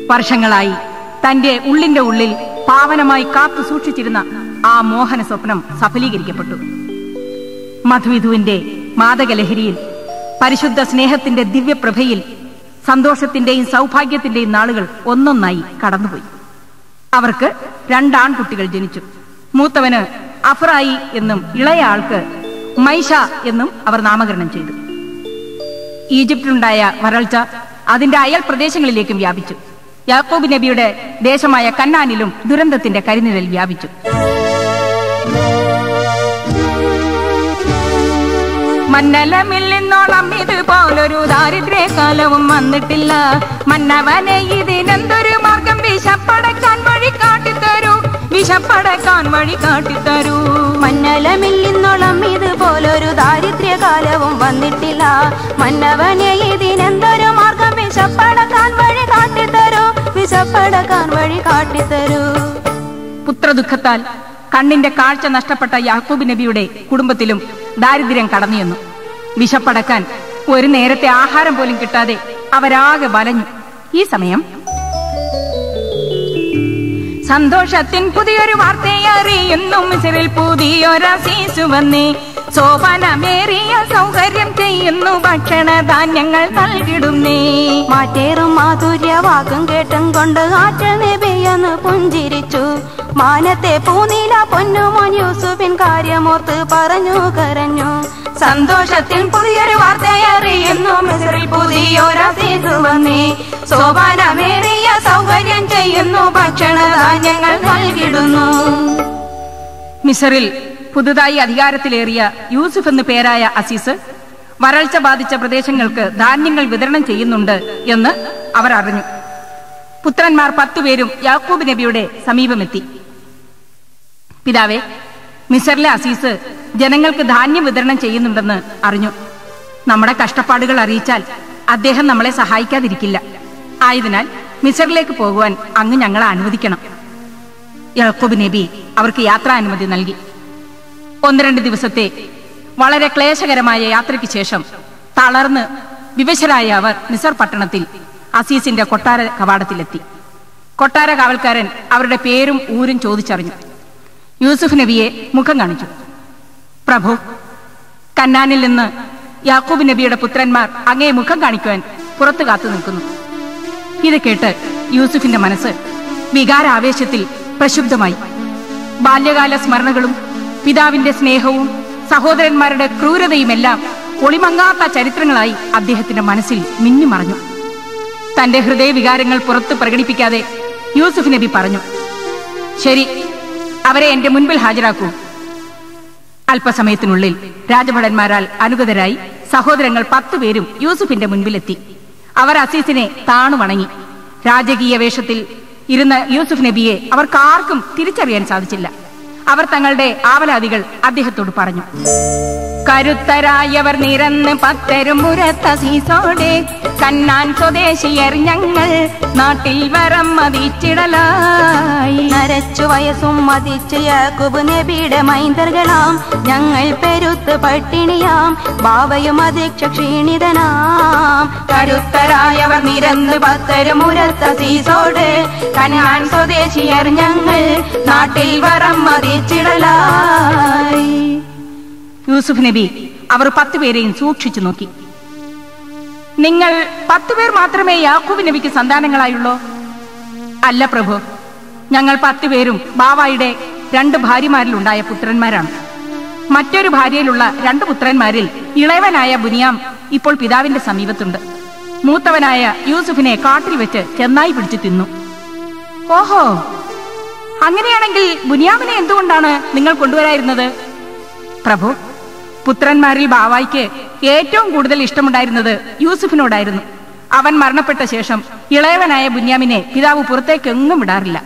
വർഷങ്ങളായി തന്റെ ഉള്ളിന്റെ ഉള്ളിൽ പാവനമായി കാത്തു സൂക്ഷിച്ചിരുന്ന ആ മോഹന സ്വപ്നം സഫലീകരിക്കപ്പെട്ടു മധുവിധുവിന്റെ മാദകലഹരിയിൽ പരിശുദ്ധ സ്നേഹത്തിന്റെ ദിവ്യപ്രഭയിൽ സന്തോഷത്തിന്റെയും സൗഭാഗ്യത്തിന്റെയും നാളുകൾ ഒന്നൊന്നായി കടന്നുപോയി അവർക്ക് രണ്ടാൺകുട്ടികൾ ജനിച്ചു മൂത്തവന് അഫ്രായി എന്നും ഇളയ ആൾക്ക് മൈഷ എന്നും അവർ നാമകരണം ചെയ്തു ഈജിപ്തിലുണ്ടായ വരൾച്ച അതിന്റെ അയൽ പ്രദേശങ്ങളിലേക്കും വ്യാപിച്ചു യാക്കോബ് നബിയുടെ ദേശമായ കന്നാനിലും ദുരന്തത്തിന്റെ കരിനിഴൽ വ്യാപിച്ചു മന്നലമില്ലെന്നോളം ഇതുപോലൊരു ദാരിദ്ര്യകാലവും വന്നിട്ടില്ല മന്നവനെ ഇതിനെന്തൊരു മാർഗം വിശപ്പടക്കാൻ വഴി കാട്ടിത്തരൂ വിശപ്പടക്കാൻ വഴി കാട്ടിത്തരൂ മന്നലമില്ലിന്നോളം ഇതുപോലൊരു ദാരിദ്ര്യകാലവും വന്നിട്ടില്ല മന്നവനെ ഇതിനെന്തൊരു മാർഗം വിശപ്പടക്കാൻ വഴി കാട്ടിത്തരൂ വിശപ്പടക്കാൻ വഴി കാട്ടിത്തരൂ പുത്രദുഃഖത്താൽ കണ്ണിന്റെ കാഴ്ച നഷ്ടപ്പെട്ട യാക്കൂബ് നബിയുടെ കുടുംബത്തിലും ദാരിദ്ര്യം കടന്നുവന്നു വിശപ്പടക്കാൻ ഒരു നേരത്തെ ആഹാരം പോലും കിട്ടാതെ അവരാകെ വലഞ്ഞു ഈ സമയം സന്തോഷത്തിൻ പുതിയൊരു വാർത്തയെ അറിയുന്നു മിസിറിൽ പുതിയൊരസീസു വന്നേ സോപാനമേറിയ സൗകര്യം ചെയ്യുന്നു ഭക്ഷണധാന്യങ്ങൾ നൽകിടുന്നേ മാറ്റേറും മാധുര്യവാക്കും കേട്ടും കൊണ്ട് ആറ്റൽ നബിയെന്ന് പുഞ്ചിരിച്ചു മാനത്തെ പൂനീല പൊന്നുമോൻ യൂസുഫിൻ കാര്യമോർത്ത് പറഞ്ഞു കരഞ്ഞു സന്തോഷത്തിൽ പുതിയൊരു വാർത്തയെ അറിയുന്നു മിസിറിൽ പുതിയൊരസീസു വന്നേ സോപാനമേറിയ സൗകര്യം ചെയ്യുന്നു ഭക്ഷണധാന്യങ്ങൾ നൽകിടുന്നു മിസറിൽ പുതുതായി അധികാരത്തിലേറിയ യൂസുഫ് എന്നു പേരായ അസീസ് വരൾച്ച ബാധിച്ച പ്രദേശങ്ങൾക്ക് ധാന്യങ്ങൾ വിതരണം ചെയ്യുന്നുണ്ട് എന്ന് അവർ അറിഞ്ഞു പുത്രന്മാർ പത്തുപേരും യാക്കൂബ് നബിയുടെ സമീപമെത്തി പിതാവേ മിസറിലെ അസീസ് ജനങ്ങൾക്ക് ധാന്യം വിതരണം ചെയ്യുന്നുണ്ടെന്ന് അറിഞ്ഞു നമ്മുടെ കഷ്ടപ്പാടുകൾ അറിയിച്ചാൽ അദ്ദേഹം നമ്മളെ സഹായിക്കാതിരിക്കില്ല ആയതിനാൽ മിസറിലേക്ക് പോകുവാൻ അങ്ങ് ഞങ്ങളെ അനുവദിക്കണം യാക്കൂബ് നബി അവർക്ക് യാത്രാനുമതി നൽകി ഒന്ന് രണ്ട് ദിവസത്തെ വളരെ ക്ലേശകരമായ യാത്രയ്ക്ക് ശേഷം തളർന്ന് വിവശരായ അവർ മിസർ പട്ടണത്തിൽ അസീസിന്റെ കൊട്ടാര കവാടത്തിലെത്തി കൊട്ടാര കാവൽക്കാരൻ അവരുടെ പേരും ഊരും ചോദിച്ചറിഞ്ഞു യൂസുഫ് നബിയെ മുഖം കാണിച്ചു പ്രഭു കന്നാനിൽ നിന്ന് യാക്കൂബ് നബിയുടെ പുത്രന്മാർ അങ്ങേ മുഖം കാണിക്കുവാൻ പുറത്തു കാത്തു നിൽക്കുന്നു ഇത് കേട്ട് യൂസുഫിന്റെ മനസ്സ് വികാരാവേശത്തിൽ പ്രക്ഷുബ്ധമായി ബാല്യകാല സ്മരണകളും പിതാവിന്റെ സ്നേഹവും സഹോദരന്മാരുടെ ക്രൂരതയുമെല്ലാം ഒളിമങ്ങാത്ത ചരിത്രങ്ങളായി അദ്ദേഹത്തിന്റെ മനസ്സിൽ മിന്നിമറഞ്ഞു തന്റെ ഹൃദയവികാരങ്ങൾ പുറത്ത് പ്രകടിപ്പിക്കാതെ യൂസുഫ് നബി പറഞ്ഞു ശരി അവരെ എന്റെ മുൻപിൽ ഹാജരാക്കൂ അല്പസമയത്തിനുള്ളിൽ രാജഭടന്മാരാൽ അനുഗതരായി സഹോദരങ്ങൾ പത്തുപേരും യൂസുഫിന്റെ മുൻപിലെത്തി അവർ അസീസിനെ താണു വണങ്ങി രാജകീയ വേഷത്തിൽ ഇരുന്ന യൂസുഫ് നബിയെ അവർക്കാർക്കും തിരിച്ചറിയാൻ സാധിച്ചില്ല അവർ തങ്ങളുടെ ആവലാദികൾ അദ്ദേഹത്തോട് പറഞ്ഞു കരുത്തരായവർ നിരന്ന് പത്തരും മുരത്തസീസോടെ കന്നാൻ സ്വദേശിയർ ഞങ്ങൾ നാട്ടിൽ വരം മതിച്ചിടലായി നരച്ചു വയസ്സും മതിച്ച് യാക്കൂബ് നബിയുടെ മൈന്തർകളാം ഞങ്ങൾ പെരുത്ത് പട്ടിണിയാം ബാവയും അധ്യക്ഷ ക്ഷീണിതനാം കരുത്തരായവർ നിരന്ന് പത്തരും മുരത്തസീസോട് കന്നാൻ സ്വദേശിയർ ഞങ്ങൾ നാട്ടിൽ വരം മതിച്ചിടലായി യൂസുഫ് നബി അവർ പത്തുപേരെയും സൂക്ഷിച്ചു നോക്കി നിങ്ങൾ പത്തുപേർ മാത്രമേ യാക്കൂബ് നബിക്ക് സന്താനങ്ങളായുള്ളൂ അല്ല പ്രഭു ഞങ്ങൾ പത്തുപേരും ബാവായുടെ രണ്ട് ഭാര്യമാരിലുണ്ടായ പുത്രന്മാരാണ് മറ്റൊരു ഭാര്യയിലുള്ള രണ്ട് പുത്രന്മാരിൽ ഇളയവനായ ബുനിയാം ഇപ്പോൾ പിതാവിന്റെ സമീപത്തുണ്ട് മൂത്തവനായ യൂസുഫിനെ കാട്ടിൽ വെച്ച് ചെന്നായി പിടിച്ചു തിന്നു ഓഹോ അങ്ങനെയാണെങ്കിൽ ബുനിയാമിനെ എന്തുകൊണ്ടാണ് നിങ്ങൾ കൊണ്ടുവരായിരുന്നത് പ്രഭു പുത്രന്മാരിൽ ബാവായിക്ക് ഏറ്റവും കൂടുതൽ ഇഷ്ടമുണ്ടായിരുന്നത് യൂസുഫിനോടായിരുന്നു അവൻ മരണപ്പെട്ട ശേഷം ഇളയവനായ ബുന്യാമിനെ പിതാവ് പുറത്തേക്ക് എങ്ങും വിടാറില്ല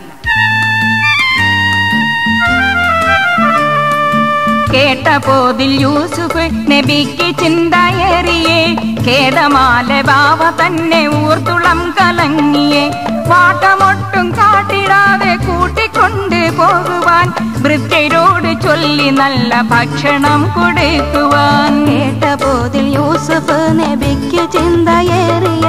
കേട്ട പോതിൽ യൂസുഫ് നബിക്ക് ചിന്തയേറിയേ ഖേദമാല ബാവ തന്നെ ഊർത്തുളം കലങ്ങിയേ വാട്ടമൊട്ടും കാട്ടിടാതെ കൂട്ടിക്കൊണ്ട് പോകുവാൻ വൃത്യരോട് ചൊല്ലി നല്ല ഭക്ഷണം കൊടുക്കുവാൻ കേട്ട പോതിൽ യൂസുഫ് നബിക്ക് ചിന്തയേറിയ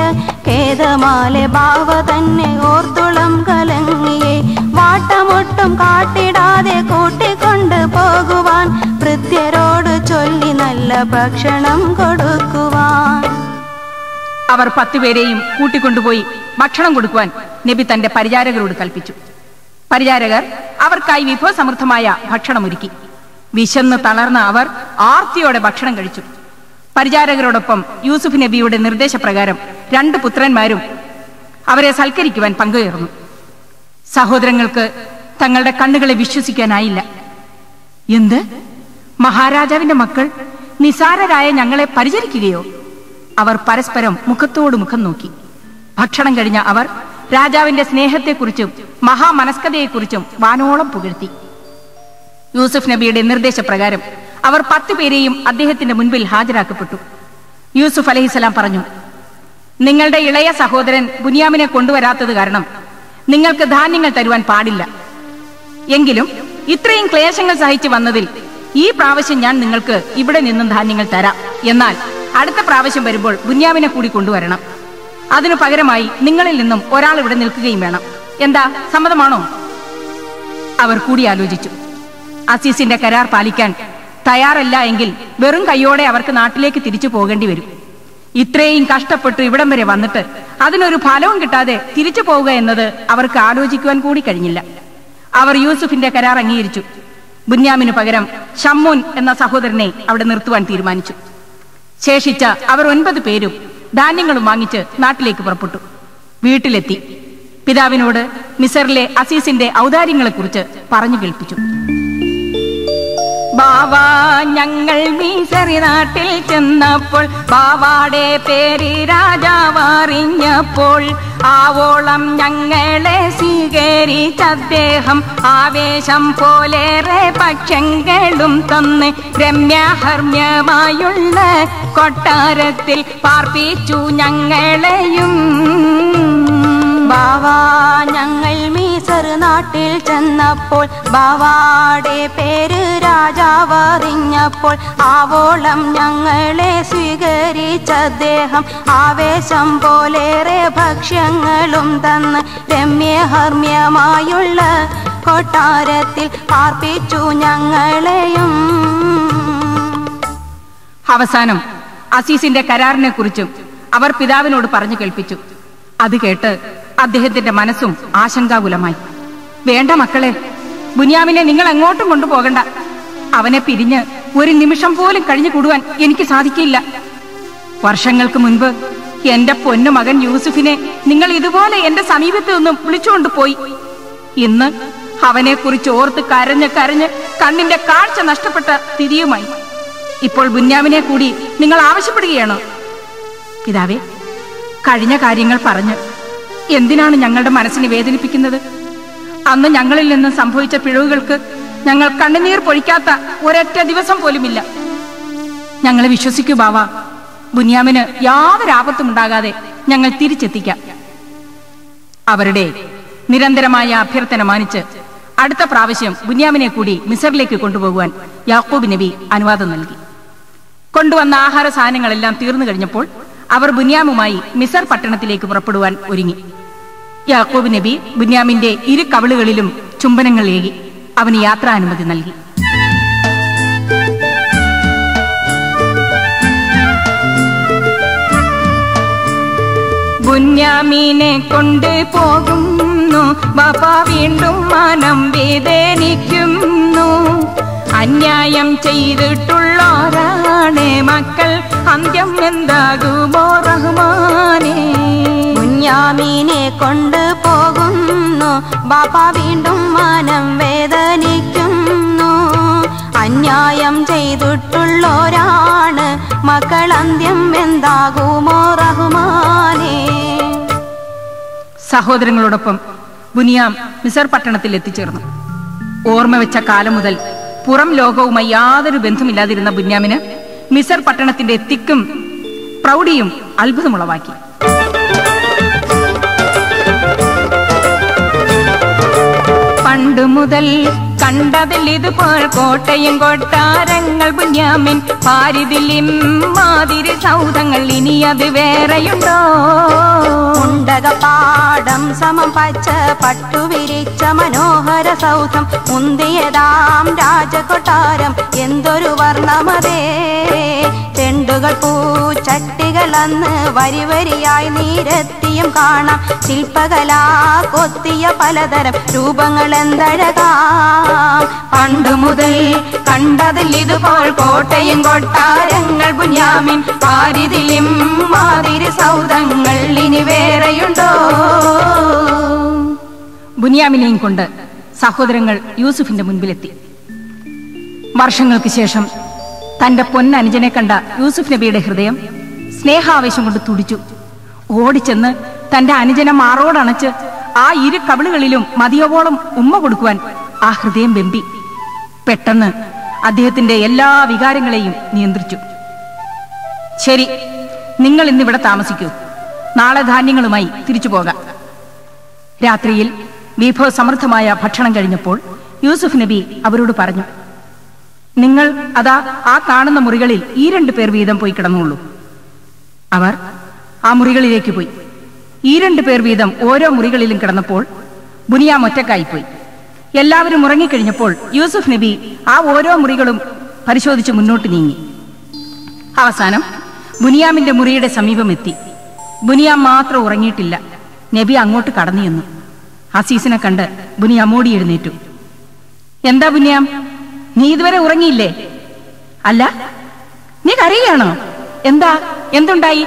ഖേദമാലെ ബാവ തന്നെ ഓർത്തുളം കലങ്ങിയെ വാട്ടമൊട്ടും കാട്ടിടാതെ കൂട്ടിക്കൊണ്ട് പോകുവാൻ ഭൃത്യരോട് ചൊല്ലി നല്ല ഭക്ഷണം കൊടുക്കുവാൻ അവർ പത്തുപേരെയും കൂട്ടിക്കൊണ്ടുപോയി ഭക്ഷണം കൊടുക്കുവാൻ നബി തന്റെ പരിചാരകരോട് കൽപ്പിച്ചു പരിചാരകർ അവർക്കായി വിഭവസമൃദ്ധമായ ഭക്ഷണമൊരുക്കി വിശന്ന് തളർന്ന അവർ ആർത്തിയോടെ ഭക്ഷണം കഴിച്ചു പരിചാരകരോടൊപ്പം യൂസുഫ് നബിയുടെ നിർദ്ദേശപ്രകാരം രണ്ട് പുത്രന്മാരും അവരെ സൽക്കരിക്കുവാൻ പങ്കുചേർന്നു സഹോദരങ്ങൾക്ക് തങ്ങളുടെ കണ്ണുകളെ വിശ്വസിക്കാനായില്ല എന്ത് മഹാരാജാവിന്റെ മക്കൾ നിസാരരായ ഞങ്ങളെ പരിചരിക്കുകയോ അവർ പരസ്പരം മുഖത്തോട് മുഖം നോക്കി ഭക്ഷണം കഴിഞ്ഞ അവർ രാജാവിന്റെ സ്നേഹത്തെക്കുറിച്ചും മഹാമനസ്കതയെക്കുറിച്ചും വാനോളം പുകഴ്ത്തി യൂസുഫ് നബിയുടെ നിർദ്ദേശപ്രകാരം അവർ പത്തു പേരെയും അദ്ദേഹത്തിന്റെ മുൻപിൽ ഹാജരാക്കപ്പെട്ടു യൂസുഫ് അലഹിസലാം പറഞ്ഞു നിങ്ങളുടെ ഇളയ സഹോദരൻ ബുനിയാമിനെ കൊണ്ടുവരാത്തത് കാരണം നിങ്ങൾക്ക് ധാന്യങ്ങൾ തരുവാൻ പാടില്ല എങ്കിലും ഇത്രയും ക്ലേശങ്ങൾ സഹിച്ചു വന്നതിൽ ഈ പ്രാവശ്യം ഞാൻ നിങ്ങൾക്ക് ഇവിടെ നിന്നും ധാന്യങ്ങൾ തരാം എന്നാൽ അടുത്ത പ്രാവശ്യം വരുമ്പോൾ ബുന്യാമിനെ കൂടി കൊണ്ടുവരണം അതിനു പകരമായി നിങ്ങളിൽ നിന്നും ഒരാൾ ഇവിടെ നിൽക്കുകയും വേണം എന്താ സമ്മതമാണോ അവർ കൂടി ആലോചിച്ചു അസീസിന്റെ കരാർ പാലിക്കാൻ തയ്യാറല്ല എങ്കിൽ വെറും കൈയോടെ അവർക്ക് നാട്ടിലേക്ക് തിരിച്ചു പോകേണ്ടി വരും ഇത്രയും കഷ്ടപ്പെട്ടു ഇവിടം വരെ വന്നിട്ട് അതിനൊരു ഫലവും കിട്ടാതെ തിരിച്ചു പോവുക എന്നത് അവർക്ക് ആലോചിക്കുവാൻ കൂടി കഴിഞ്ഞില്ല അവർ യൂസുഫിന്റെ കരാർ അംഗീകരിച്ചു ബുന്യാമിനു പകരം ഷമ്മൂൻ എന്ന സഹോദരനെ അവിടെ നിർത്തുവാൻ തീരുമാനിച്ചു ശേഷിച്ച അവർ ഒൻപത് പേരും ധാന്യങ്ങളും വാങ്ങിച്ച് നാട്ടിലേക്ക് പുറപ്പെട്ടു വീട്ടിലെത്തി പിതാവിനോട് മിസറിലെ അസീസിന്റെ ഔദാര്യങ്ങളെക്കുറിച്ച് പറഞ്ഞു കേൾപ്പിച്ചു ബാവാ ഞങ്ങൾ മീസറി നാട്ടിൽ ചെന്നപ്പോൾ ബാവാടെ പേര് രാജാവറിഞ്ഞപ്പോൾ ആവോളം ഞങ്ങളെ സ്വീകരിച്ച അദ്ദേഹം ആവേശം പോലേറെ പക്ഷങ്ങളും തന്ന് രമ്യഹർമ്യമായുള്ള കൊട്ടാരത്തിൽ പാർപ്പിച്ചു ഞങ്ങളെയും ബാവാ ഞങ്ങൾ മീസർ നാട്ടിൽ ചെന്നപ്പോൾ ബാവാടെ പേര് രാജാവറിഞ്ഞപ്പോൾ ആവോളം ഞങ്ങളെ സ്വീകരിച്ച അദ്ദേഹം ആവേശം പോലേറെ ഭക്ഷ്യങ്ങളും തന്ന് രമ്യഹർമ്യമായുള്ള കൊട്ടാരത്തിൽ പാർപ്പിച്ചു ഞങ്ങളെയും അവസാനം അസീസിന്റെ കരാറിനെ കുറിച്ചും അവർ പിതാവിനോട് പറഞ്ഞു കേൾപ്പിച്ചു അത് കേട്ട് അദ്ദേഹത്തിന്റെ മനസ്സും ആശങ്കാകുലമായി വേണ്ട മക്കളെ ബുനിയാമിനെ നിങ്ങൾ എങ്ങോട്ടും കൊണ്ടുപോകണ്ട അവനെ പിരിഞ്ഞ് ഒരു നിമിഷം പോലും കഴിഞ്ഞു കൂടുവാൻ എനിക്ക് സാധിക്കില്ല വർഷങ്ങൾക്ക് മുൻപ് എന്റെ പൊന്നു മകൻ യൂസുഫിനെ നിങ്ങൾ ഇതുപോലെ എന്റെ സമീപത്ത് നിന്നും വിളിച്ചുകൊണ്ട് പോയി ഇന്ന് അവനെ കുറിച്ച് ഓർത്ത് കരഞ്ഞ് കരഞ്ഞ് കണ്ണിന്റെ കാഴ്ച നഷ്ടപ്പെട്ട സ്ഥിതിയുമായി ഇപ്പോൾ ബുന്യാമിനെ കൂടി നിങ്ങൾ ആവശ്യപ്പെടുകയാണോ പിതാവേ കഴിഞ്ഞ കാര്യങ്ങൾ പറഞ്ഞ് എന്തിനാണ് ഞങ്ങളുടെ മനസ്സിനെ വേദനിപ്പിക്കുന്നത് അന്ന് ഞങ്ങളിൽ നിന്ന് സംഭവിച്ച പിഴവുകൾക്ക് ഞങ്ങൾ കണ്ണുനീർ പൊഴിക്കാത്ത ഒരൊറ്റ ദിവസം പോലുമില്ല ഞങ്ങളെ വിശ്വസിക്കൂ ബാവ ബുന്യാമിന് യാതൊരു ആപത്തും ഉണ്ടാകാതെ ഞങ്ങൾ തിരിച്ചെത്തിക്കാം അവരുടെ നിരന്തരമായ അഭ്യർത്ഥന മാനിച്ച് അടുത്ത പ്രാവശ്യം ബുന്യാമിനെ കൂടി മിസറിലേക്ക് കൊണ്ടുപോകുവാൻ യാക്കൂബ് നബി അനുവാദം നൽകി കൊണ്ടുവന്ന ആഹാര സാധനങ്ങളെല്ലാം തീർന്നു കഴിഞ്ഞപ്പോൾ അവർ ബുന്യാമുമായി മിസർ പട്ടണത്തിലേക്ക് പുറപ്പെടുവാൻ ഒരുങ്ങി യാക്കൂബ് നബി ബുന്യാമിന്റെ ഇരു കവിളുകളിലും ചുംബനങ്ങൾ ഏകി അവന് യാത്രാനുമതി നൽകി ബുന്യാമീനെ കൊണ്ട് പോകുന്നു ബാപ്പ വീണ്ടും മനം വേദനിക്കുന്നു അന്യായം ചെയ്തിട്ടുള്ളോരാണ് മക്കൾ അന്ത്യം എന്താകുമോ റഹ്മാനേ കുഞ്ഞാമീനെ കൊണ്ട് പോകുന്നു ബാപ്പ വീണ്ടും മനം വേദനിക്കുന്നു അന്യായം ചെയ്തിട്ടുള്ളോരാണ് മക്കൾ അന്ത്യം എന്താകുമോ റഹ്മാനേ സഹോദരങ്ങളോടൊപ്പം ബുനിയാം മിസർ പട്ടണത്തിൽ എത്തിച്ചേർന്നു ഓർമ്മ വെച്ച കാലം മുതൽ പുറം ലോകവുമായി യാതൊരു ബന്ധമില്ലാതിരുന്ന ബുന്യാമിന് മിസർ പട്ടണത്തിന്റെ തിക്കും പ്രൗഢിയും അത്ഭുതമുളവാക്കി പണ്ടു മുതൽ കണ്ടതിൽ ഇതുപോൽ കോട്ടയും കൊട്ടാരങ്ങൾ ബുന്യാമിൻ പാരിതിലും മാതിരി സൗധങ്ങൾ ഇനി അത് വേറെയുണ്ടോ ഉണ്ടകപ്പാടം സമം പച്ച പട്ടു വിരിച്ച മനോഹര സൗധം മുന്തിയതാം രാജകൊട്ടാരം എന്തൊരു വർണ്ണമതേ ചെണ്ടുകൾ പൂച്ചട്ടികൾ അന്ന് വരി വരിയായി നീരെത്തിയും കാണാം ശില്പകലാ കൊത്തിയ പലതരം രൂപങ്ങൾ എന്തഴകാം പണ്ട് മുതൽ കണ്ടതിൽ ഇതുപോൽ കോട്ടയും കൊട്ടാരങ്ങൾ ബുന്യാമിൻ പാരിതിലും മാതിരി സൗധങ്ങൾ ഇനി വേറെയുണ്ടോ ബുനിയാമിനെയും കൊണ്ട് സഹോദരങ്ങൾ യൂസുഫിന്റെ മുൻപിലെത്തി വർഷങ്ങൾക്ക് ശേഷം തന്റെ പൊന്നനുജനെ കണ്ട യൂസുഫ് നബിയുടെ ഹൃദയം സ്നേഹാവേശം കൊണ്ട് തുടിച്ചു ഓടിച്ചെന്ന് തന്റെ അനുജനെ മാറോടണച്ച് ആ ഇരു കവിളുകളിലും മതിയോളം ഉമ്മ കൊടുക്കുവാൻ ആ ഹൃദയം വെമ്പി പെട്ടെന്ന് അദ്ദേഹത്തിന്റെ എല്ലാ വികാരങ്ങളെയും നിയന്ത്രിച്ചു ശരി നിങ്ങൾ ഇന്നിവിടെ താമസിക്കൂ നാളെ ധാന്യങ്ങളുമായി തിരിച്ചു പോകാം രാത്രിയിൽ വിഭവസമൃദ്ധമായ ഭക്ഷണം കഴിഞ്ഞപ്പോൾ യൂസുഫ് നബി അവരോട് പറഞ്ഞു നിങ്ങൾ അതാ ആ കാണുന്ന മുറികളിൽ ഈ രണ്ടു പേർ വീതം പോയി കിടന്നുള്ളൂ അവർ ആ മുറികളിലേക്ക് പോയി ഈ രണ്ടു പേർ വീതം ഓരോ മുറികളിലും കിടന്നപ്പോൾ ബുനിയാം ഒറ്റക്കായിപ്പോയി എല്ലാവരും ഉറങ്ങിക്കഴിഞ്ഞപ്പോൾ യൂസുഫ് നബി ആ ഓരോ മുറികളും പരിശോധിച്ച് മുന്നോട്ട് നീങ്ങി അവസാനം ബുനിയാമിന്റെ മുറിയുടെ സമീപം എത്തി ബുനിയാം മാത്രം ഉറങ്ങിയിട്ടില്ല നബി അങ്ങോട്ട് കടന്നു ചെന്നു അസീസിനെ കണ്ട് ബുനിയാം ഓടി എഴുന്നേറ്റു എന്താ ബുനിയാം നീ ഇതുവരെ ഉറങ്ങിയില്ലേ അല്ല നീ കരയുകയാണോ എന്താ എന്തുണ്ടായി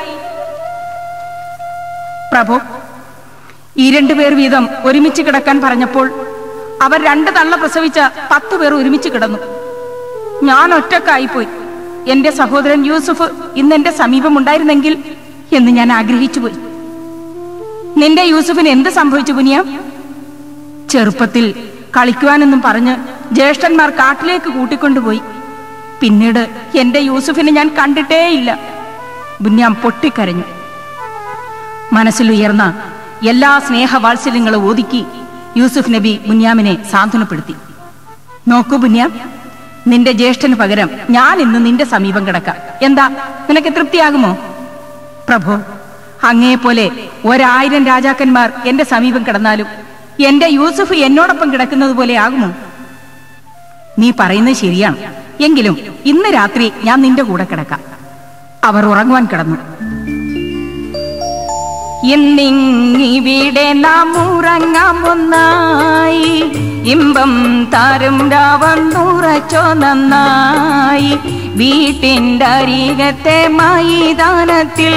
പ്രഭു ഈ രണ്ടു പേർ വീതം ഒരുമിച്ച് കിടക്കാൻ പറഞ്ഞപ്പോൾ അവർ രണ്ട് തള്ള പ്രസവിച്ച പത്തു പേർ ഒരുമിച്ച് കിടന്നു ഞാൻ ഒറ്റക്കായിപ്പോയി എന്റെ സഹോദരൻ യൂസുഫ് ഇന്ന് എന്റെ സമീപം ഉണ്ടായിരുന്നെങ്കിൽ എന്ന് ഞാൻ ആഗ്രഹിച്ചു പോയി നിന്റെ യൂസുഫിന് എന്ത് സംഭവിച്ചു പുനിയ ചെറുപ്പത്തിൽ കളിക്കുവാനെന്നും പറഞ്ഞ് ജ്യേഷ്ഠന്മാർ കാട്ടിലേക്ക് കൂട്ടിക്കൊണ്ടുപോയി പിന്നീട് എന്റെ യൂസുഫിനെ ഞാൻ കണ്ടിട്ടേയില്ല ബുന്യാം പൊട്ടിക്കരഞ്ഞു മനസ്സിലുയർന്ന എല്ലാ സ്നേഹവാത്സല്യങ്ങളും ഒതുക്കി യൂസുഫ് നബി ബുന്യാമിനെ സാന്ത്വനപ്പെടുത്തി നോക്കൂ ബുന്യാം നിന്റെ ജ്യേഷ്ഠന് പകരം ഞാൻ ഇന്ന് നിന്റെ സമീപം കിടക്കാം എന്താ നിനക്ക് തൃപ്തിയാകുമോ പ്രഭു അങ്ങേപോലെ ഒരായിരം രാജാക്കന്മാർ എന്റെ സമീപം കിടന്നാലും എന്റെ യൂസുഫ് എന്നോടൊപ്പം കിടക്കുന്നത് പോലെ ആകുമോ നീ പറയുന്നത് ശരിയാണ് എങ്കിലും ഇന്ന് രാത്രി ഞാൻ നിന്റെ കൂടെ കിടക്കാം അവർ ഉറങ്ങുവാൻ കിടന്നു ഇന്നിവിടെ നാം ഉറങ്ങാം ഒന്നായി ഇമ്പം താരും രാവന്നുറച്ചോ നന്നായി വീട്ടിൻ്റെ അരികത്തെ മൈതാനത്തിൽ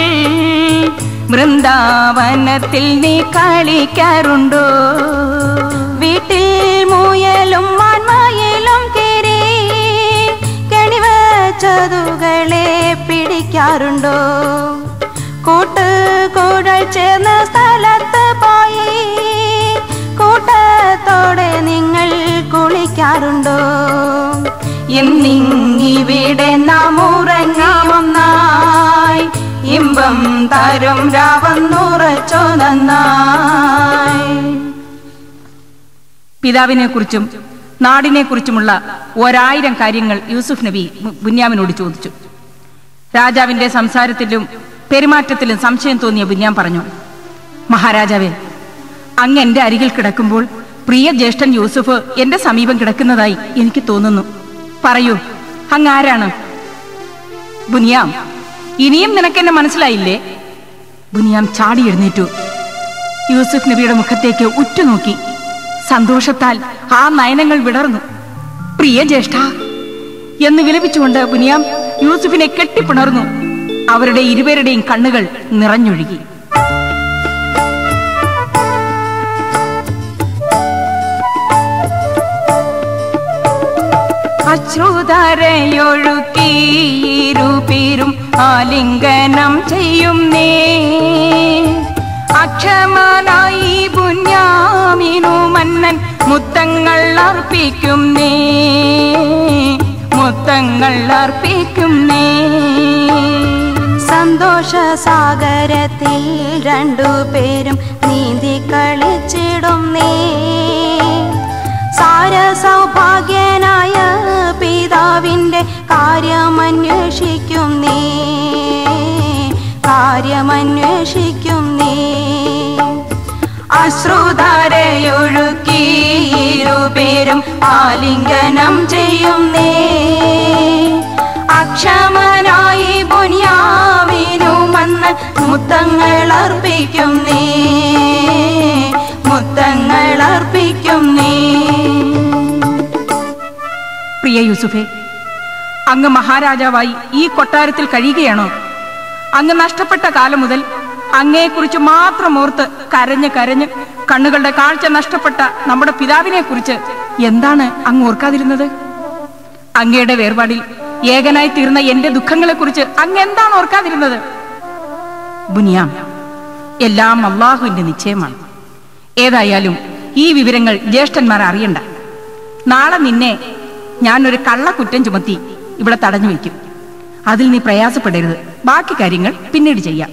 വൃന്ദാവനത്തിൽ നീ കളിക്കാറുണ്ടോ വീട്ടിൽ മുയലും മാൻമയിലും കയറി കെണിവച്ചതുകളെ പിടിക്കാറുണ്ടോ കൂട്ട് കൂടൽ ചേർന്ന സ്ഥലത്ത് പോയി കൂട്ടത്തോടെ നിങ്ങൾ കുളിക്കാറുണ്ടോ എന്നിവിടെ നാം ഉറങ്ങാമൊന്നായി ഇമ്പം തരും രാവന്നുറച്ചോ നന്നായി പിതാവിനെ കുറിച്ചും നാടിനെ കുറിച്ചുമുള്ള ഒരായിരം കാര്യങ്ങൾ യൂസുഫ് നബി ബു- ബുന്യാമിനോട് ചോദിച്ചു രാജാവിന്റെ സംസാരത്തിലും പെരുമാറ്റത്തിലും സംശയം തോന്നിയ ബുന്യാം പറഞ്ഞു മഹാരാജാവേ അങ്ങ് എന്റെ അരികിൽ കിടക്കുമ്പോൾ പ്രിയ ജ്യേഷ്ഠൻ യൂസുഫ് എന്റെ സമീപം കിടക്കുന്നതായി എനിക്ക് തോന്നുന്നു പറയൂ അങ്ങ് ആരാണ് ബുനിയാം ഇനിയും നിനക്കെന്നെ മനസ്സിലായില്ലേ ബുനിയാം ചാടി എഴുന്നേറ്റു യൂസുഫ് നബിയുടെ മുഖത്തേക്ക് ഉറ്റുനോക്കി സന്തോഷത്താൽ ആ നയനങ്ങൾ വിടർന്നു പ്രിയ ജ്യേഷ്ഠ എന്ന് വിലപിച്ചുകൊണ്ട് ബുനിയാം യൂസുഫിനെ കെട്ടിപ്പിണർന്നു അവരുടെ ഇരുവരുടെയും കണ്ണുകൾ നിറഞ്ഞൊഴുകി അശ്രുതരയൊഴുക്കിയിരുപേരും ആലിംഗനം ചെയ്യും നേ അക്ഷമനായി പുണ്യാമിനു മന്നൻ മുത്തങ്ങൾ അർപ്പിക്കും നേ മുത്തങ്ങൾ അർപ്പിക്കും നേ സന്തോഷ സാഗരത്തിൽ രണ്ടുപേരും നീന്തി കളിച്ചിടും നീ സാര സൗഭാഗ്യനായ പിതാവിൻ്റെ കാര്യമന്വേഷിക്കും നീ കാര്യമന്വേഷിക്കും നീ അശ്രുധാരയൊഴുക്കിയിരുപേരും ആലിംഗനം ചെയ്യും നീ അക്ഷമനായി ബുനിയാവിനുമെന്ന് മുത്തങ്ങൾ അർപ്പിക്കും നീ മുത്തങ്ങൾ അർപ്പിക്കും നീ പ്രിയ യൂസുഫെ അങ്ങ് മഹാരാജാവായി ഈ കൊട്ടാരത്തിൽ കഴിയുകയാണോ അങ്ങ് നഷ്ടപ്പെട്ട കാലം മുതൽ അങ്ങയെക്കുറിച്ച് മാത്രം ഓർത്ത് കരഞ്ഞ് കരഞ്ഞ് കണ്ണുകളുടെ കാഴ്ച നഷ്ടപ്പെട്ട നമ്മുടെ പിതാവിനെ കുറിച്ച് എന്താണ് അങ്ങ് ഓർക്കാതിരുന്നത് അങ്ങയുടെ വേർപാടിൽ ഏകനായി തീർന്ന എന്റെ ദുഃഖങ്ങളെക്കുറിച്ച് അങ്ങ് എന്താണ് ഓർക്കാതിരുന്നത് ബുനിയാം എല്ലാം അള്ളാഹുവിന്റെ നിശ്ചയമാണ് ഏതായാലും ഈ വിവരങ്ങൾ ജ്യേഷ്ഠന്മാർ അറിയണ്ട നാളെ നിന്നെ ഞാൻ ഒരു കള്ളക്കുറ്റം ചുമത്തി ഇവിടെ തടഞ്ഞു വയ്ക്കും അതിൽ നീ പ്രയാസപ്പെടരുത് ബാക്കി കാര്യങ്ങൾ പിന്നീട് ചെയ്യാം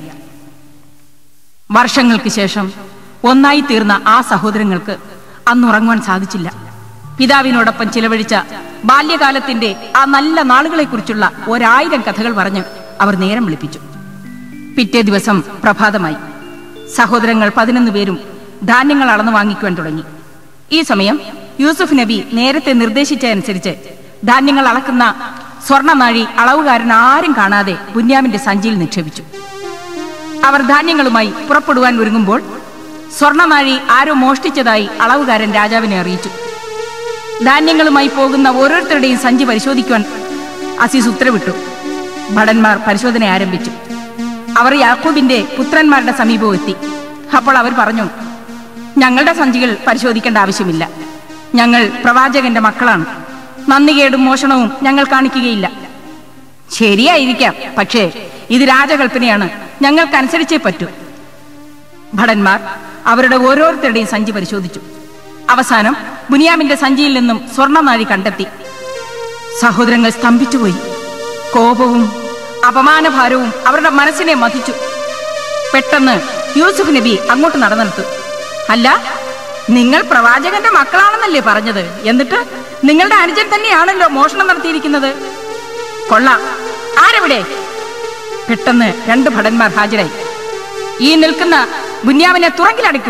വർഷങ്ങൾക്ക് ശേഷം ഒന്നായി തീർന്ന ആ സഹോദരങ്ങൾക്ക് അന്ന് ഉറങ്ങുവാൻ സാധിച്ചില്ല പിതാവിനോടൊപ്പം ചിലവഴിച്ച ബാല്യകാലത്തിന്റെ ആ നല്ല നാളുകളെക്കുറിച്ചുള്ള ഒരായിരം കഥകൾ പറഞ്ഞ് അവർ നേരം വിളിപ്പിച്ചു പിറ്റേ ദിവസം പ്രഭാതമായി സഹോദരങ്ങൾ പതിനൊന്ന് പേരും ധാന്യങ്ങൾ അളന്നു വാങ്ങിക്കുവാൻ തുടങ്ങി ഈ സമയം യൂസുഫ് നബി നേരത്തെ നിർദ്ദേശിച്ചതനുസരിച്ച് ധാന്യങ്ങൾ അളക്കുന്ന സ്വർണനാഴി അളവുകാരൻ ആരും കാണാതെ ബുന്യാമിന്റെ സഞ്ചിയിൽ നിക്ഷേപിച്ചു അവർ ധാന്യങ്ങളുമായി പുറപ്പെടുവാൻ ഒരുങ്ങുമ്പോൾ സ്വർണനാഴി ആരോ മോഷ്ടിച്ചതായി അളവുകാരൻ രാജാവിനെ അറിയിച്ചു ധാന്യങ്ങളുമായി പോകുന്ന ഓരോരുത്തരുടെയും സഞ്ചി പരിശോധിക്കുവാൻ അസീസ് ഉത്തരവിട്ടു ഭടന്മാർ പരിശോധന ആരംഭിച്ചു അവർ യാക്കൂബിന്റെ പുത്രന്മാരുടെ സമീപവും എത്തി അപ്പോൾ അവർ പറഞ്ഞു ഞങ്ങളുടെ സഞ്ചികൾ പരിശോധിക്കേണ്ട ആവശ്യമില്ല ഞങ്ങൾ പ്രവാചകന്റെ മക്കളാണ് നന്ദികേടും മോഷണവും ഞങ്ങൾ കാണിക്കുകയില്ല ശരിയായിരിക്കാം പക്ഷേ ഇത് രാജകൽപ്പനയാണ് ഞങ്ങൾക്കനുസരിച്ചേ പറ്റൂ ഭടന്മാർ അവരുടെ ഓരോരുത്തരുടെയും സഞ്ചി പരിശോധിച്ചു അവസാനം ബുനിയാമിന്റെ സഞ്ചിയിൽ നിന്നും സ്വർണനാഴി കണ്ടെത്തി സഹോദരങ്ങൾ സ്തംഭിച്ചുപോയി കോപവും അപമാനഭാരവും അവരുടെ മനസ്സിനെ മതിച്ചു പെട്ടെന്ന് യൂസുഫ് നബി അങ്ങോട്ട് നടന്നെടുത്തു അല്ല നിങ്ങൾ പ്രവാചകന്റെ മക്കളാണെന്നല്ലേ പറഞ്ഞത് എന്നിട്ട് നിങ്ങളുടെ അനുജൻ തന്നെയാണല്ലോ മോഷണം നടത്തിയിരിക്കുന്നത് കൊള്ളാം ആരെവിടെ പെട്ടെന്ന് രണ്ട് ഭടന്മാർ ഹാജരായി ഈ നിൽക്കുന്ന ബുന്യാമിനെ തുറങ്കിലടയ്ക്കൂ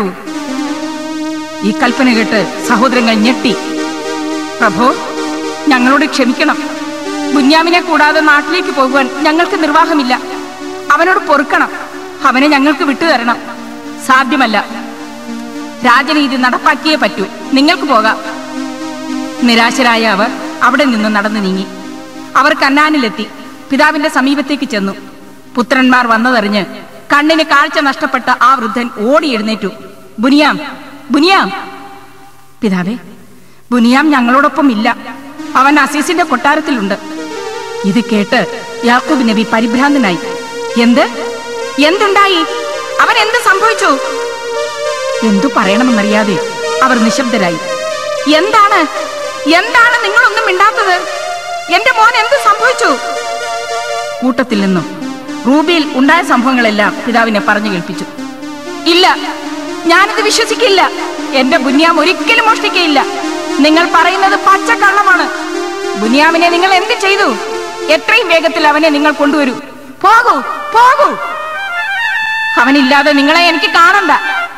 ഈ കൽപ്പന കേട്ട് സഹോദരങ്ങൾ ഞെട്ടി പ്രഭു ഞങ്ങളോട് ക്ഷമിക്കണം ബുന്യാമിനെ കൂടാതെ നാട്ടിലേക്ക് പോകുവാൻ ഞങ്ങൾക്ക് നിർവാഹമില്ല അവനോട് പൊറുക്കണം അവനെ ഞങ്ങൾക്ക് വിട്ടുതരണം സാധ്യമല്ല രാജനീതി നടപ്പാക്കിയേ പറ്റൂ നിങ്ങൾക്ക് പോകാം നിരാശരായ അവർ അവിടെ നിന്ന് നടന്നു നീങ്ങി അവർ കന്നാനിലെത്തി പിതാവിന്റെ സമീപത്തേക്ക് ചെന്നു പുത്രന്മാർ വന്നതറിഞ്ഞ് കണ്ണിന് കാഴ്ച നഷ്ടപ്പെട്ട ആ വൃദ്ധൻ ഓടി എഴുന്നേറ്റു ബുനിയാം ബുനിയാം പിതാവേ ബുനിയാം ഞങ്ങളോടൊപ്പം ഇല്ല അവൻ അസീസിന്റെ കൊട്ടാരത്തിലുണ്ട് ഇത് കേട്ട് യാക്കൂബ് നബി പരിഭ്രാന്തനായി എന്ത് എന്തുണ്ടായി അവൻ എന്ത് സംഭവിച്ചു എന്തു പറയണമെന്നറിയാതെ അവർ നിശബ്ദരായി എന്താണ് എന്താണ് നിങ്ങളൊന്നും മിണ്ടാത്തത് എന്റെ മോൻ എന്ത് സംഭവിച്ചു കൂട്ടത്തിൽ നിന്നും റൂബിയിൽ ഉണ്ടായ സംഭവങ്ങളെല്ലാം പിതാവിനെ പറഞ്ഞു കേൾപ്പിച്ചു ഇല്ല ഞാനിത് വിശ്വസിക്കില്ല എന്റെ ബുനിയാം ഒരിക്കലും മോഷ്ടിക്കയില്ല നിങ്ങൾ പറയുന്നത് പച്ചക്കള്ളമാണ് ബുനിയാമിനെ നിങ്ങൾ എന്ത് ചെയ്തു എത്രയും വേഗത്തിൽ അവനെ നിങ്ങൾ കൊണ്ടുവരൂ പോകൂ പോകൂ അവനില്ലാതെ നിങ്ങളെ എനിക്ക് കാണണ്ട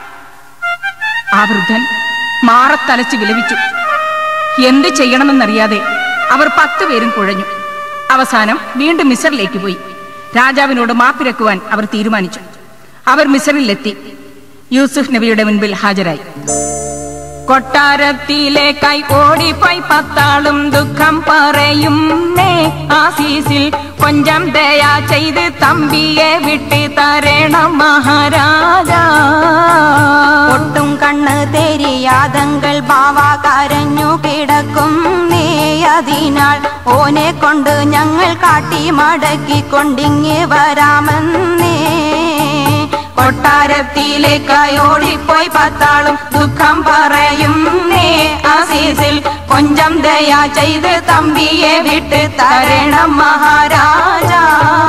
ആ വൃദ്ധൻ മാറത്തലച്ച് വിലപിച്ചു എന്ത് ചെയ്യണമെന്നറിയാതെ അവർ പത്തു പേരും കുഴഞ്ഞു അവസാനം വീണ്ടും മിസറിലേക്ക് പോയി രാജാവിനോട് മാപ്പിരക്കുവാൻ അവർ തീരുമാനിച്ചു അവർ മിസറിലെത്തി യൂസുഫ് നബിയുടെ മുൻപിൽ ഹാജരായി കൊട്ടാരത്തിലേക്കായി ഓടിപ്പോയി പത്താളും ദുഃഖം പറയും നേ ആസീസിൽ കൊഞ്ചം ദയ ചെയ്ത് തമ്പിയെ വിട്ട് തരണം മഹാരാജാ ഒട്ടും കണ്ണ് തെരിയാതങ്കൾ ബാവ കരഞ്ഞു കിടക്കും നീ അതിനാൽ ഓനെ കൊണ്ട് ഞങ്ങൾ കാട്ടി മടക്കി കൊണ്ടിങ്ങി വരാമെന്നേ കൊട്ടാരത്തിലേക്കായി ഓടിപ്പോയി പത്താളും ദുഃഖം പറയും നേ ആസീസിൽ കൊഞ്ചം ദയ ചെയ്ത് തമ്പിയെ വിട്ട് തരണം മഹാരാജാ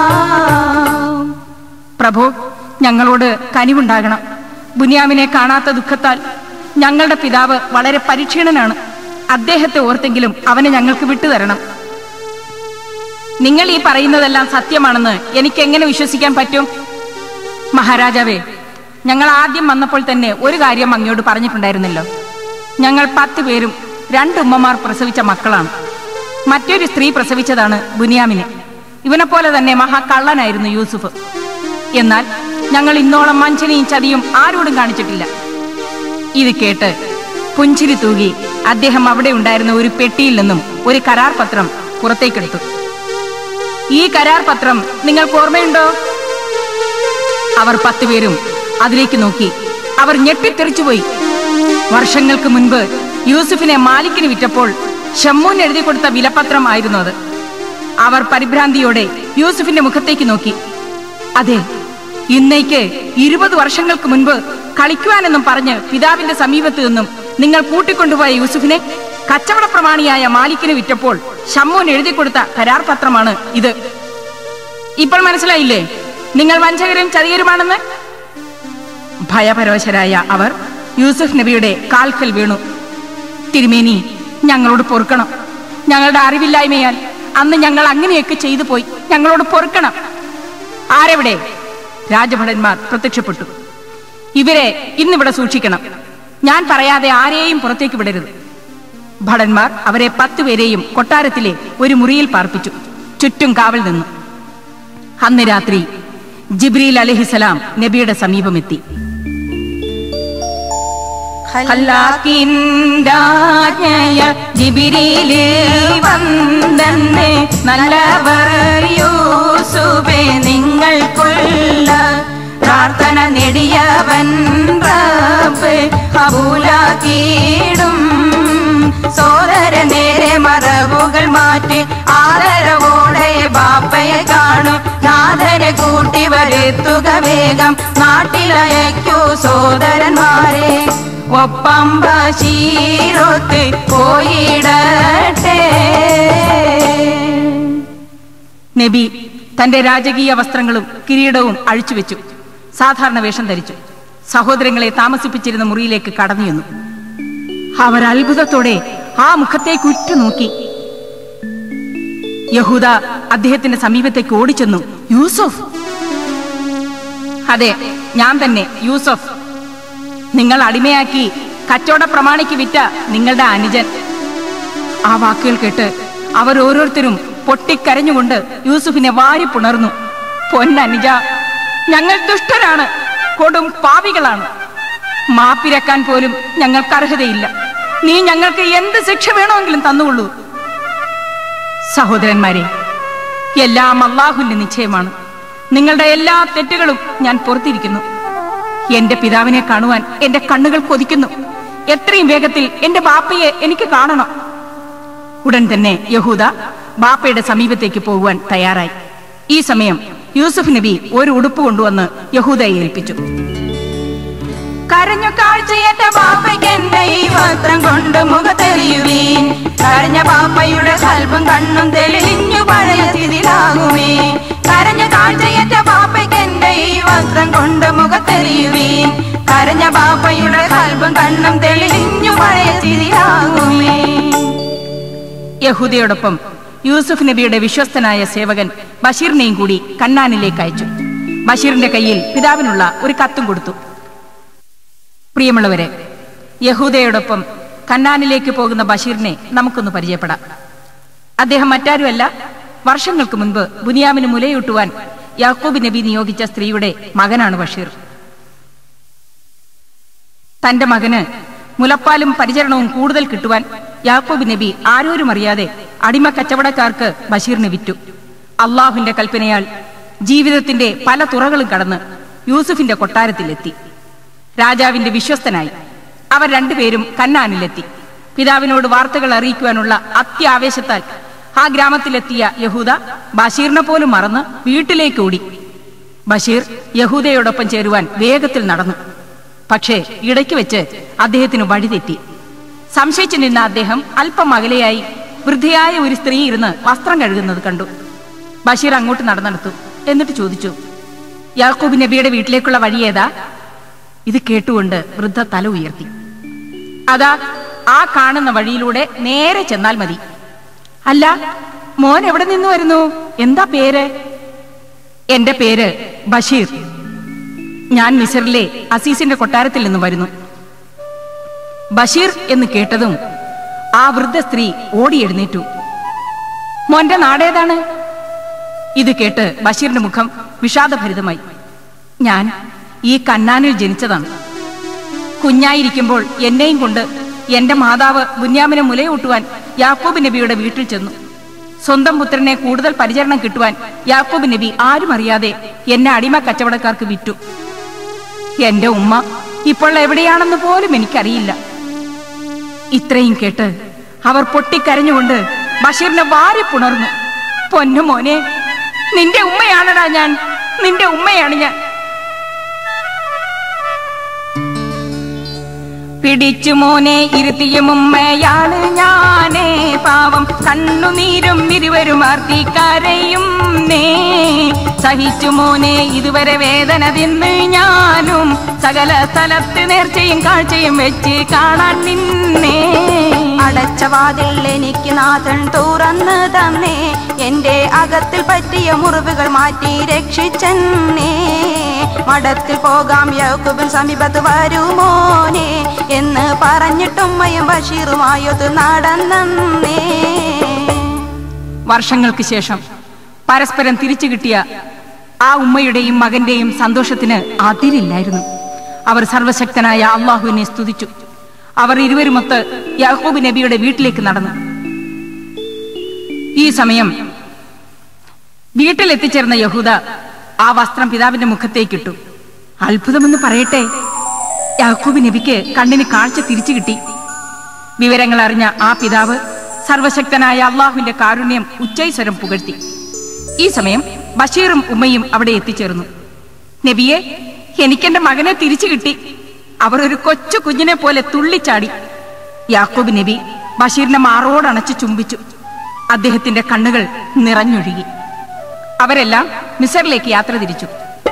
പ്രഭു ഞങ്ങളോട് കനിവുണ്ടാകണം ബുനിയാമിനെ കാണാത്ത ദുഃഖത്താൽ ഞങ്ങളുടെ പിതാവ് വളരെ പരിക്ഷീണനാണ് അദ്ദേഹത്തെ ഓർത്തെങ്കിലും അവനെ ഞങ്ങൾക്ക് വിട്ടുതരണം നിങ്ങൾ ഈ പറയുന്നതെല്ലാം സത്യമാണെന്ന് എനിക്ക് എങ്ങനെ വിശ്വസിക്കാൻ പറ്റും മഹാരാജാവേ ഞങ്ങൾ ആദ്യം വന്നപ്പോൾ തന്നെ ഒരു കാര്യം അങ്ങയോട് പറഞ്ഞിട്ടുണ്ടായിരുന്നല്ലോ ഞങ്ങൾ പത്ത് പേരും രണ്ട് ഉമ്മമാർ പ്രസവിച്ച മക്കളാണ് മറ്റൊരു സ്ത്രീ പ്രസവിച്ചതാണ് ബുനിയാമിനെ ഇവനെ പോലെ തന്നെ മഹാകള്ളനായിരുന്നു യൂസുഫ് എന്നാൽ ഞങ്ങൾ ഇന്നോളം വഞ്ചനയും ചതിയും ആരോടും കാണിച്ചിട്ടില്ല ഇത് കേട്ട് പുഞ്ചിരി തൂകി അദ്ദേഹം അവിടെ ഉണ്ടായിരുന്ന ഒരു പെട്ടിയിൽ നിന്നും ഒരു കരാർ പത്രം പുറത്തേക്കെടുത്തു ഈ കരാർ പത്രം നിങ്ങൾക്ക് ഓർമ്മയുണ്ടോ അവർ പത്തുപേരും അതിലേക്ക് നോക്കി അവർ ഞെട്ടിത്തെറിച്ചുപോയി വർഷങ്ങൾക്ക് മുൻപ് യൂസുഫിനെ മാലിക്കിന് വിറ്റപ്പോൾ ഷമ്മൂൻ എഴുതി കൊടുത്ത വിലപത്രം ആയിരുന്നു അത് അവർ പരിഭ്രാന്തിയോടെ യൂസുഫിന്റെ മുഖത്തേക്ക് നോക്കി അതെ ഇന്നേക്ക് ഇരുപത് വർഷങ്ങൾക്ക് മുൻപ് കളിക്കുവാനെന്നും പറഞ്ഞ് പിതാവിന്റെ സമീപത്ത് നിന്നും നിങ്ങൾ കൂട്ടിക്കൊണ്ടുപോയ യൂസുഫിനെ കച്ചവട പ്രമാണിയായ മാലിക്കിന് വിറ്റപ്പോൾ ഷമ്മൂൻ എഴുതി കൊടുത്ത കരാർ പത്രമാണ് ഇത് ഇപ്പോൾ മനസ്സിലായില്ലേ നിങ്ങൾ വഞ്ചകരും ചതിയരുമാണെന്ന് ഭയപരോശരായ അവർ യൂസുഫ് നബിയുടെ കാൽക്കൽ വീണു തിരുമേനി ഞങ്ങളോട് പൊറുക്കണം ഞങ്ങളുടെ അറിവില്ലായ്മയാൽ അന്ന് ഞങ്ങൾ അങ്ങനെയൊക്കെ ചെയ്തു പോയി ഞങ്ങളോട് പൊറുക്കണം ആരെവിടെ രാജഭടന്മാർ പ്രത്യക്ഷപ്പെട്ടു ഇവരെ ഇന്നിവിടെ സൂക്ഷിക്കണം ഞാൻ പറയാതെ ആരെയും പുറത്തേക്ക് വിടരുത് ഭടന്മാർ അവരെ പത്തുപേരെയും കൊട്ടാരത്തിലെ ഒരു മുറിയിൽ പാർപ്പിച്ചു ചുറ്റും കാവൽ നിന്നു അന്ന് രാത്രി ജിബ്രീൽ അലഹിസലാം നബിയുടെ സമീപമെത്തി ഹല്ലാക്കിൻഡാജ്ഞയ ജിബിരിയിലെ വന്ദന്ന് നല്ലവർ യൂസുബെ നിങ്ങൾക്കുള്ള പ്രാർത്ഥന നെടിയവൻ റബ്ബ് കബൂലാക്കിയിടും സോദര നേരെ മറവുകൾ മാറ്റി ആദരവോടെ ബാപ്പയെ കാണും നാഥനെ കൂട്ടി വരുത്തുക വേഗം നാട്ടിലയക്കൂ സോദരന്മാരെ ഒപ്പം ബഷീറൊത്ത് പോയിടട്ടെ നബി തന്റെ രാജകീയ വസ്ത്രങ്ങളും കിരീടവും അഴിച്ചുവെച്ചു സാധാരണ വേഷം ധരിച്ചു സഹോദരങ്ങളെ താമസിപ്പിച്ചിരുന്ന മുറിയിലേക്ക് കടന്നു ചെന്നു അവർ അത്ഭുതത്തോടെ ആ മുഖത്തേക്ക് ഉറ്റുനോക്കി യഹൂദ അദ്ദേഹത്തിന്റെ സമീപത്തേക്ക് ഓടിച്ചെന്നു യൂസഫ് അതെ ഞാൻ തന്നെ യൂസഫ് നിങ്ങൾ അടിമയാക്കി കച്ചവട പ്രമാണിക്ക് വിറ്റ നിങ്ങളുടെ അനുജൻ ആ വാക്കുകൾ കേട്ട് അവർ ഓരോരുത്തരും പൊട്ടിക്കരഞ്ഞുകൊണ്ട് യൂസുഫിനെ വാരി പുണർന്നു പൊന്നനുജ ഞങ്ങൾ ദുഷ്ടരാണ് കൊടും പാപികളാണ് മാപ്പിരക്കാൻ പോലും ഞങ്ങൾക്ക് അർഹതയില്ല നീ ഞങ്ങൾക്ക് എന്ത് ശിക്ഷ വേണമെങ്കിലും തന്നുകൊള്ളൂ സഹോദരന്മാരെ എല്ലാം അള്ളാഹുവിന്റെ നിശ്ചയമാണ് നിങ്ങളുടെ എല്ലാ തെറ്റുകളും ഞാൻ പുറത്തിരിക്കുന്നു എന്റെ പിതാവിനെ കാണുവാൻ എന്റെ കണ്ണുകൾ കൊതിക്കുന്നു എത്രയും വേഗത്തിൽ എന്റെ ബാപ്പയെ എനിക്ക് കാണണം ഉടൻ തന്നെ യഹൂദ ബാപ്പയുടെ സമീപത്തേക്ക് പോകുവാൻ തയ്യാറായി ഈ സമയം യൂസുഫ് നബി ഒരു ഉടുപ്പ് കൊണ്ടുവന്ന് യഹൂദയെ ഏൽപ്പിച്ചു കരഞ്ഞു കാഴ്ചയേറ്റ ബാപ്പയ്ക്ക് എന്റെ ഈ വസ്ത്രം കൊണ്ട് മുഖത്തെറിയുവീൻ കരഞ്ഞ ബാപ്പയുടെ കൽബും കണ്ണും തെളിഞ്ഞു പഴയ സ്ഥിതിയിലാകുമേ കരഞ്ഞ കാഴ്ചയേറ്റ ബാപ്പയ്ക്ക് എന്റെ ഈ വസ്ത്രം കൊണ്ട് മുഖത്തെറിയുവീൻ കരഞ്ഞ ബാപ്പയുടെ കൽബും കണ്ണും തെളിഞ്ഞു പഴയ സ്ഥിതിയിലാകുമേ യഹൂദയോടൊപ്പം യൂസുഫ് നബിയുടെ വിശ്വസ്തനായ സേവകൻ ബഷീറിനെയും കൂടി കന്നാനിലേക്ക് അയച്ചു ബഷീറിന്റെ കയ്യിൽ പിതാവിനുള്ള ഒരു കത്തും കൊടുത്തു പ്രിയമുള്ളവരെ യഹൂദയോടൊപ്പം കന്നാനിലേക്ക് പോകുന്ന ബഷീറിനെ നമുക്കൊന്ന് പരിചയപ്പെടാം അദ്ദേഹം മറ്റാരുമല്ല വർഷങ്ങൾക്ക് മുൻപ് ബുനിയാമിന് മുലയൂട്ടുവാൻ യാക്കൂബ് നബി നിയോഗിച്ച സ്ത്രീയുടെ മകനാണ് ബഷീർ തന്റെ മകന് മുലപ്പാലും പരിചരണവും കൂടുതൽ കിട്ടുവാൻ യാക്കൂബ് നബി ആരോരും അറിയാതെ അടിമ കച്ചവടക്കാർക്ക് ബഷീറിന് വിറ്റു അള്ളാഹുവിന്റെ കൽപ്പനയാൽ ജീവിതത്തിന്റെ പല തുറകളും കടന്ന് യൂസുഫിന്റെ കൊട്ടാരത്തിലെത്തി രാജാവിന്റെ വിശ്വസ്തനായി അവർ രണ്ടുപേരും കന്നാനിലെത്തി പിതാവിനോട് വാർത്തകൾ അറിയിക്കുവാനുള്ള അത്യാവേശത്താൽ ആ ഗ്രാമത്തിലെത്തിയ യഹൂദ ബഷീറിനെ പോലും മറന്ന് വീട്ടിലേക്ക് ഓടി ബഷീർ യഹൂദയോടൊപ്പം ചേരുവാൻ വേഗത്തിൽ നടന്നു പക്ഷേ ഇടയ്ക്ക് വെച്ച് അദ്ദേഹത്തിന് വഴിതെറ്റി സംശയിച്ചു നിന്ന അദ്ദേഹം അല്പം അകലെയായി വൃദ്ധയായ ഒരു സ്ത്രീ ഇരുന്ന് വസ്ത്രം കഴുകുന്നത് കണ്ടു ബഷീർ അങ്ങോട്ട് നടന്നെടുത്തു എന്നിട്ട് ചോദിച്ചു യാക്കൂബ് നബിയുടെ വീട്ടിലേക്കുള്ള വഴി ഏതാ ഇത് കേട്ടുകൊണ്ട് വൃദ്ധ തല ഉയർത്തി അതാ ആ കാണുന്ന വഴിയിലൂടെ നേരെ ചെന്നാൽ മതി അല്ല മോൻ എവിടെ നിന്ന് വരുന്നു എന്താ പേര് എന്റെ പേര് ബഷീർ ഞാൻ മിസറിലെ അസീസിന്റെ കൊട്ടാരത്തിൽ നിന്ന് വരുന്നു ബഷീർ എന്ന് കേട്ടതും ആ വൃദ്ധ സ്ത്രീ ഓടി എഴുന്നേറ്റു മോന്റെ നാടേതാണ് ഇത് കേട്ട് ബഷീറിന്റെ മുഖം വിഷാദഭരിതമായി ഞാൻ ഈ കന്നാനിൽ ജനിച്ചതാണ് കുഞ്ഞായിരിക്കുമ്പോൾ എന്നെയും കൊണ്ട് എന്റെ മാതാവ് ബുന്യാമിനെ മുലയൂട്ടുവാൻ യാക്കൂബ് നബിയുടെ വീട്ടിൽ ചെന്നു സ്വന്തം പുത്രനെ കൂടുതൽ പരിചരണം കിട്ടുവാൻ യാക്കൂബ് നബി ആരും അറിയാതെ എന്നെ അടിമ കച്ചവടക്കാർക്ക് വിറ്റു എന്റെ ഉമ്മ ഇപ്പോൾ എവിടെയാണെന്ന് പോലും എനിക്കറിയില്ല ഇത്രയും കേട്ട് അവർ പൊട്ടിക്കരഞ്ഞുകൊണ്ട് ബഷീറിനെ വാരി പുണർന്നു പൊന്നു മോനെ നിന്റെ ഉമ്മയാണടാ ഞാൻ നിന്റെ ഉമ്മയാണ് ഞാൻ പിടിച്ചു മോനെ ഇരുത്തിയും ഉമ്മയാണ് ഞാനേ പാവം കണ്ണുനീരും ഇരുവരും ആർത്തി കരയും നേ സഹിച്ചു മോനെ ഇതുവരെ വേദന തിന്ന് ഞാനും സകല സ്ഥലത്ത് നേർച്ചയും കാഴ്ചയും വെച്ച് കാണാൻ നിന്നേ അടച്ച വാതിൽ എനിക്ക് നാഥൻ തുറന്ന് തന്നേ എന്റെ അകത്തിൽ പറ്റിയ മുറിവുകൾ മാറ്റി രക്ഷിച്ചെന്നേ മഠത്തിൽ പോകാം യൗക്കുബിൻ സമീപത്ത് വരുമോനെ എന്ന് പറഞ്ഞിട്ടുമ്മയും ബഷീറുമായൊത്ത് നടന്നേ വർഷങ്ങൾക്ക് ശേഷം പരസ്പരം തിരിച്ചു കിട്ടിയ ആ ഉമ്മയുടെയും മകന്റെയും സന്തോഷത്തിന് അതിരില്ലായിരുന്നു അവർ സർവശക്തനായ അള്ളാഹുവിനെ സ്തുതിച്ചു അവർ ഇരുവരുമൊത്ത് യാഹൂബ് നബിയുടെ വീട്ടിലേക്ക് നടന്നു ഈ സമയം വീട്ടിൽ എത്തിച്ചേർന്ന യഹൂദ ആ വസ്ത്രം പിതാവിന്റെ മുഖത്തേക്കിട്ടു അത്ഭുതമെന്ന് പറയട്ടെ യാഹൂബ് നബിക്ക് കണ്ണിന് കാഴ്ച തിരിച്ചു കിട്ടി വിവരങ്ങൾ അറിഞ്ഞ ആ പിതാവ് സർവശക്തനായ അള്ളാഹുവിന്റെ കാരുണ്യം ഉച്ചൈസ്വരം പുകഴ്ത്തി ഈ സമയം ബഷീറും ഉമ്മയും അവിടെ എത്തിച്ചേർന്നു നബിയെ എനിക്കെന്റെ മകനെ തിരിച്ചു കിട്ടി അവർ ഒരു കൊച്ചു കുഞ്ഞിനെ പോലെ തുള്ളിച്ചാടി യാക്കൂബ് നബി ബഷീറിനെ മാറോടണച്ച് ചുംബിച്ചു അദ്ദേഹത്തിന്റെ കണ്ണുകൾ നിറഞ്ഞൊഴുകി അവരെല്ലാം മിസറിലേക്ക് യാത്ര തിരിച്ചു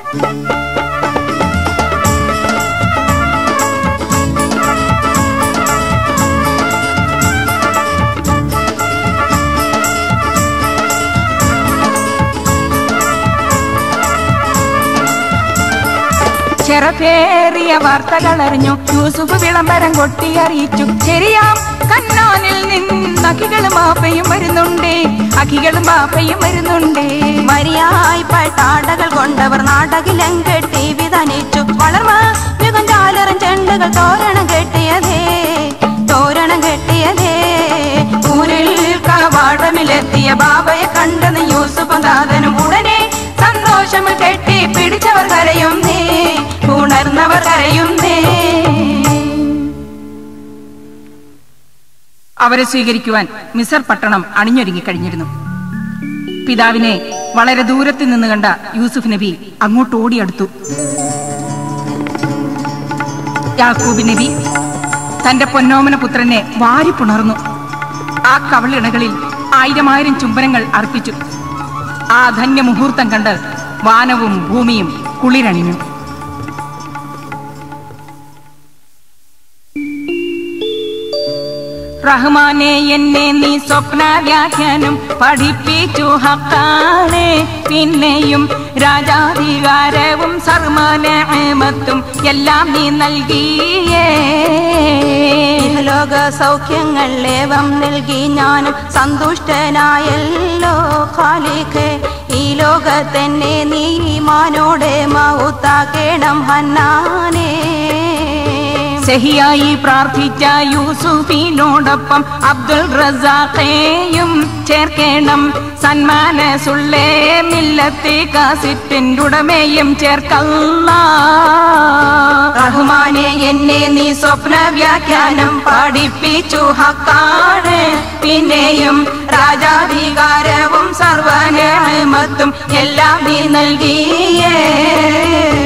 ചെറുപേറിയ വാർത്തകൾ അറിഞ്ഞു യൂസുഫ് വിളംബരം കൊട്ടി അറിയിച്ചു ശരിയാം കണ്ണാനിൽ നിന്ന് അഖികളും ബാപ്പയും വരുന്നുണ്ടേ അഖികളും ബാപ്പയും വരുന്നുണ്ടേ മരിയായി പട്ടാടകൾ കൊണ്ടവർ നാടകിലം കെട്ടി വിതനിച്ചു വളർമ യുഗം ചാലറും ചെണ്ടുകൾ തോരണം കെട്ടിയതേ തോരണം കെട്ടിയതേ ഊരിൽ കവാടമിലെത്തിയ ബാബയെ കണ്ടെന്ന് യൂസുഫ് ദാതനും ഉടനെ സന്തോഷം കെട്ടി പിടിച്ചവർ കരയുന്നേ ഉണർന്നവർ കരയുന്നേ അവരെ സ്വീകരിക്കുവാൻ മിസർ പട്ടണം അണിഞ്ഞൊരുങ്ങി കഴിഞ്ഞിരുന്നു പിതാവിനെ വളരെ ദൂരത്തിൽ നിന്ന് കണ്ട യൂസുഫ് നബി അങ്ങോട്ട് ഓടിയടുത്തു യാക്കൂബ് നബി തന്റെ പൊന്നോമന പുത്രനെ വാരിപ്പുണർന്നു ആ കവളിണകളിൽ ആയിരമായിരം ചുംബനങ്ങൾ അർപ്പിച്ചു ആ ധന്യ മുഹൂർത്തം കണ്ട് വാനവും ഭൂമിയും കുളിരണിഞ്ഞു റഹ്മാനെ എന്നെ നീ സ്വപ്ന വ്യാഖ്യാനം പഠിപ്പിച്ചു ഹക്കാനെ പിന്നെയും രാജാധികാരവും സർമാനമത്തും എല്ലാം നീ നൽകിയേ ലോക സൗഖ്യങ്ങൾ ഏവം നൽകി ഞാനും സന്തുഷ്ടനായല്ലോ ഖാലിഖേ ഈ ലോകത്തന്നെ നീ മാനോടെ മൗത്താക്കേണം ഹന്നാനേ സഹിയായി പ്രാർത്ഥിച്ച യൂസുഫിനോടൊപ്പം അബ്ദുൾ റസാഖേയും ചേർക്കണം സന്മാനസുള്ളേ മില്ലത്തെ കാസിറ്റിൻ്റെ ഉടമയും ചേർക്കല്ല റഹ്മാനെ എന്നെ നീ സ്വപ്ന വ്യാഖ്യാനം പഠിപ്പിച്ചു ഹക്കാണ് പിന്നെയും രാജാധികാരവും സർവനമത്തും എല്ലാം നീ നൽകിയേ